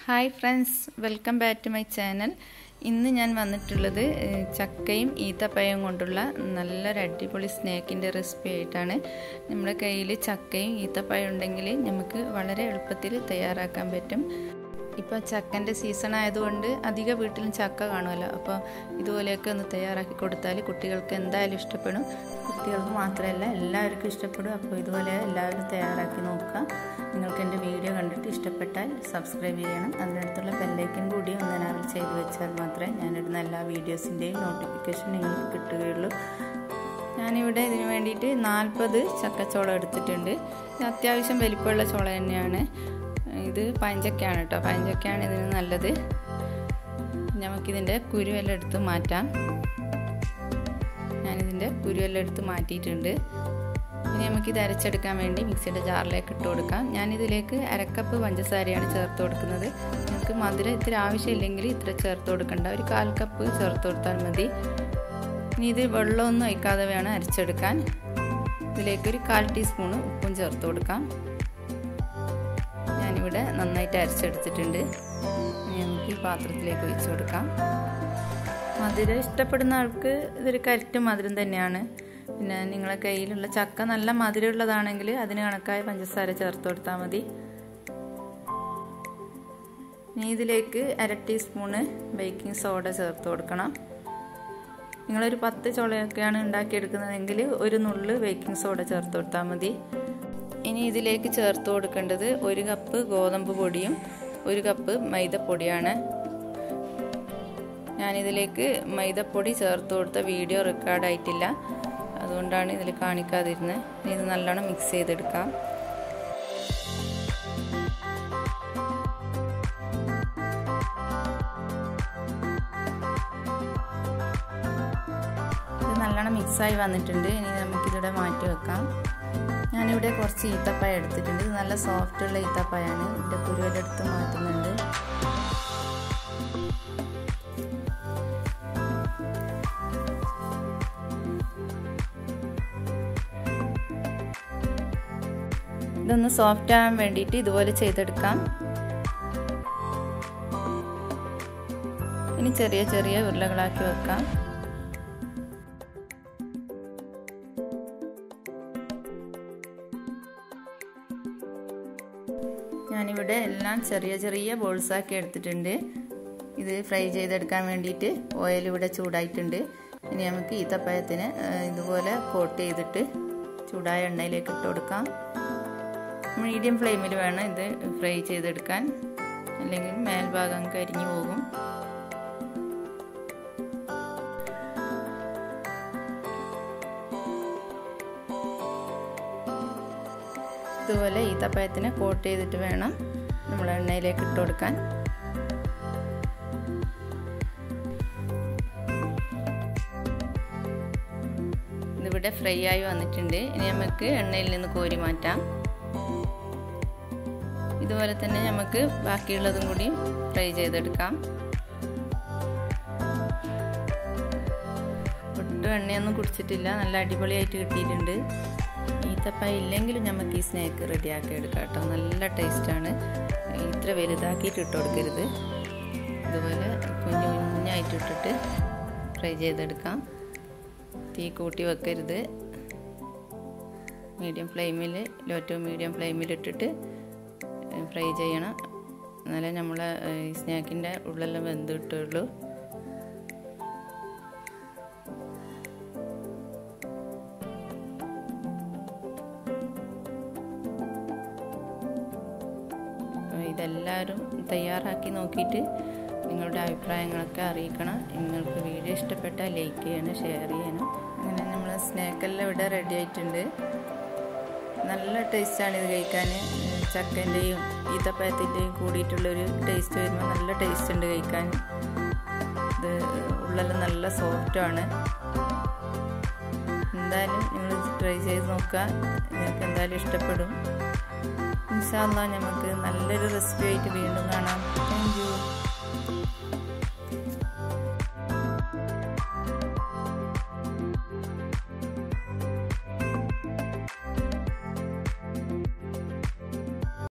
hi friends welcome back to my channel ഇന്ന് ഞാൻ വന്നിട്ടുള്ളത് ഏഹ്, ചക്കയും ഈത്തപ്പഴവും കൊണ്ടുള്ള നല്ലൊരു അടിപൊളി സ്നാക്കിൻ്റെ റെസിപ്പി ആയിട്ടാണ് നമ്മുടെ കയ്യിൽ ചക്കയും ഈത്തപ്പഴം ഉണ്ടെങ്കിൽ നമുക്ക് വളരെ എളുപ്പത്തിൽ തയ്യാറാക്കാൻ പറ്റും ഇപ്പോൾ ചക്കൻ്റെ സീസൺ ആയതുകൊണ്ട് അധിക വീട്ടിലും ചക്ക കാണുമല്ലോ അപ്പോൾ ഇതുപോലെയൊക്കെ ഒന്ന് തയ്യാറാക്കി കൊടുത്താൽ കുട്ടികൾക്ക് എന്തായാലും ഇഷ്ടപ്പെടും കുട്ടികൾക്ക് മാത്രമല്ല എല്ലാവർക്കും ഇഷ്ടപ്പെടും അപ്പോൾ ഇതുപോലെ എല്ലാവരും തയ്യാറാക്കി നോക്കുക നിങ്ങൾക്ക് എൻ്റെ വീഡിയോ കണ്ടിട്ട് ഇഷ്ടപ്പെട്ടാൽ സബ്സ്ക്രൈബ് ചെയ്യണം അതിനടുത്തുള്ള ബെല്ലൈക്കൻ കൂടി ഒന്ന് എനാബിൾ ചെയ്ത് വെച്ചാൽ മാത്രമേ ഞാനിടുന്ന എല്ലാ വീഡിയോസിൻ്റെയും നോട്ടിഫിക്കേഷൻ നിങ്ങൾക്ക് കിട്ടുകയുള്ളൂ ഞാനിവിടെ ഇതിന് വേണ്ടിയിട്ട് നാൽപ്പത് ചക്കച്ചോളം എടുത്തിട്ടുണ്ട് ഇത് അത്യാവശ്യം വലിപ്പമുള്ള ചോള തന്നെയാണ് ഇത് പഞ്ചക്കയാണ് കേട്ടോ പഞ്ചക്കയാണ് ഇതിന് നല്ലത് നമുക്കിതിൻ്റെ കുരുവെല്ലാം എടുത്ത് മാറ്റാം ഞാനിതിൻ്റെ കുരുവെല്ലാം എടുത്ത് മാറ്റിയിട്ടുണ്ട് ഇനി നമുക്കിത് അരച്ചെടുക്കാൻ വേണ്ടി മിക്സിയുടെ ജാറിലേക്ക് ഇട്ട് കൊടുക്കാം ഞാനിതിലേക്ക് അരക്കപ്പ് പഞ്ചസാരയാണ് ചേർത്ത് കൊടുക്കുന്നത് നിങ്ങൾക്ക് മധുരം ഇത്തിരി ആവശ്യമില്ലെങ്കിൽ ഇത്ര ചേർത്ത് കൊടുക്കണ്ട ഒരു കാൽ കപ്പ് ചേർത്ത് കൊടുത്താൽ മതി ഇനി ഇത് വെള്ളമൊന്നും ഒഴിക്കാതെ വേണം അരച്ചെടുക്കാൻ ഇതിലേക്ക് ഒരു കാൽ ടീസ്പൂണ് ഉപ്പും ചേർത്ത് കൊടുക്കാം ഞാനിവിടെ നന്നായിട്ട് അരച്ചെടുത്തിട്ടുണ്ട് ഇനി നമുക്ക് ഈ പാത്രത്തിലേക്ക് ഒഴിച്ചു കൊടുക്കാം മധുരം ഇഷ്ടപ്പെടുന്ന ആൾക്ക് ഇതൊരു കരറ്റ് മധുരം തന്നെയാണ് പിന്നെ നിങ്ങളെ കയ്യിലുള്ള ചക്ക നല്ല മധുരമുള്ളതാണെങ്കിൽ അതിന് കണക്കായ പഞ്ചസാര ചേർത്ത് കൊടുത്താൽ മതി ഇനി ഇതിലേക്ക് അര ടീസ്പൂണ് ബേക്കിംഗ് സോഡ ചേർത്ത് കൊടുക്കണം നിങ്ങളൊരു പത്ത് ചുളയൊക്കെയാണ് ഉണ്ടാക്കിയെടുക്കുന്നതെങ്കിൽ ഒരു നുള്ള് ബേക്കിംഗ് സോഡ ചേർത്ത് കൊടുത്താൽ മതി ഇനി ഇതിലേക്ക് ചേർത്ത് കൊടുക്കേണ്ടത് ഒരു കപ്പ് ഗോതമ്പ് പൊടിയും ഒരു കപ്പ് മൈദപ്പൊടിയാണ് ഞാനിതിലേക്ക് മൈദപ്പൊടി ചേർത്ത് കൊടുത്ത വീഡിയോ റെക്കോർഡായിട്ടില്ല അതുകൊണ്ടാണ് ഇതിൽ കാണിക്കാതിരുന്നത് ഇത് നല്ലോണം മിക്സ് ചെയ്തെടുക്കാം ഇത് നല്ലോണം മിക്സായി വന്നിട്ടുണ്ട് ഇനി നമുക്കിതിവിടെ മാറ്റി വെക്കാം ഞാനിവിടെ കുറച്ച് ഈത്തപ്പഴം എടുത്തിട്ടുണ്ട് ഇത് നല്ല സോഫ്റ്റുള്ള ഈത്തപ്പഴമാണ് ഇതിൻ്റെ കുരുവെടുത്ത് മാറ്റുന്നുണ്ട് ഇതൊന്ന് സോഫ്റ്റ് ആവാൻ വേണ്ടിയിട്ട് ഇതുപോലെ ചെയ്തെടുക്കാം ഇനി ചെറിയ ചെറിയ ഉരുളകളാക്കി വെക്കാം ഞാനിവിടെ എല്ലാം ചെറിയ ചെറിയ ബോൾസാക്കി എടുത്തിട്ടുണ്ട് ഇത് ഫ്രൈ ചെയ്തെടുക്കാൻ വേണ്ടിയിട്ട് ഓയിൽ ഇവിടെ ചൂടായിട്ടുണ്ട് ഇനി നമുക്ക് ഈത്തപ്പഴത്തിന് ഇതുപോലെ കോട്ട് ചെയ്തിട്ട് ചൂടായ എണ്ണയിലേക്ക് ഇട്ട് കൊടുക്കാം മീഡിയം ഫ്ലെയിമിൽ വേണം ഇത് ഫ്രൈ ചെയ്തെടുക്കാൻ അല്ലെങ്കിൽ മേൽഭാഗം കരിഞ്ഞു പോകും ഇതുപോലെ ഈത്തപ്പഴത്തിനെ കോട്ട് ചെയ്തിട്ട് വേണം നമ്മൾ എണ്ണയിലേക്ക് ഇട്ട് കൊടുക്കാൻ ഇതിവിടെ ഫ്രൈ ആയി വന്നിട്ടുണ്ട് ഇനി നമുക്ക് എണ്ണയിൽ നിന്ന് കോരി മാറ്റാം ഇതുപോലെ തന്നെ നമുക്ക് ബാക്കിയുള്ളതും കൂടി ഫ്രൈ ചെയ്തെടുക്കാം ഒട്ടും എണ്ണയൊന്നും കുടിച്ചിട്ടില്ല നല്ല അടിപൊളിയായിട്ട് കിട്ടിയിട്ടുണ്ട് ഈത്തപ്പഴം ഇല്ലെങ്കിലും നമുക്ക് ഈ സ്നാക്ക് റെഡിയാക്കി എടുക്കാം കേട്ടോ നല്ല ടേസ്റ്റാണ് ഇത്ര വലുതാക്കിയിട്ട് ഇട്ട് കൊടുക്കരുത് ഇതുപോലെ കുഞ്ഞു കുഞ്ഞായിട്ട് ഇട്ടിട്ട് ഫ്രൈ ചെയ്തെടുക്കാം തീ കൂട്ടി വെക്കരുത് മീഡിയം ഫ്ലെയിമിൽ ലോ ടു മീഡിയം ഫ്ലെയിമിൽ ഇട്ടിട്ട് ഫ്രൈ ചെയ്യണം എന്നാലേ നമ്മളെ ഈ സ്നാക്കിൻ്റെ ഉള്ളെല്ലാം വെന്ത് കിട്ടുള്ളൂ ഇതെല്ലാവരും തയ്യാറാക്കി നോക്കിയിട്ട് നിങ്ങളുടെ അഭിപ്രായങ്ങളൊക്കെ അറിയിക്കണം നിങ്ങൾക്ക് വീഡിയോ ഇഷ്ടപ്പെട്ടാൽ ലൈക്ക് ചെയ്യണം ഷെയർ ചെയ്യണം അങ്ങനെ നമ്മൾ സ്നാക്കെല്ലാം ഇവിടെ റെഡി ആയിട്ടുണ്ട് നല്ല ടേസ്റ്റാണ് ഇത് കഴിക്കാൻ ചക്കൻ്റെയും ഈത്തപ്പഴത്തിൻ്റെയും കൂടിയിട്ടുള്ളൊരു ടേസ്റ്റ് വരുമ്പോൾ നല്ല ടേസ്റ്റ് ഉണ്ട് കഴിക്കാൻ ഇത് ഉള്ളെല്ലാം നല്ല സോഫ്റ്റാണ് എന്തായാലും നിങ്ങൾ ട്രൈ ചെയ്ത് നോക്കുക നിങ്ങൾക്ക് എന്തായാലും ഇഷ്ടപ്പെടും ഇൻഷാല്ല നമുക്ക് നല്ലൊരു റെസിപ്പി ആയിട്ട് വീണ്ടും കാണാം താങ്ക് യു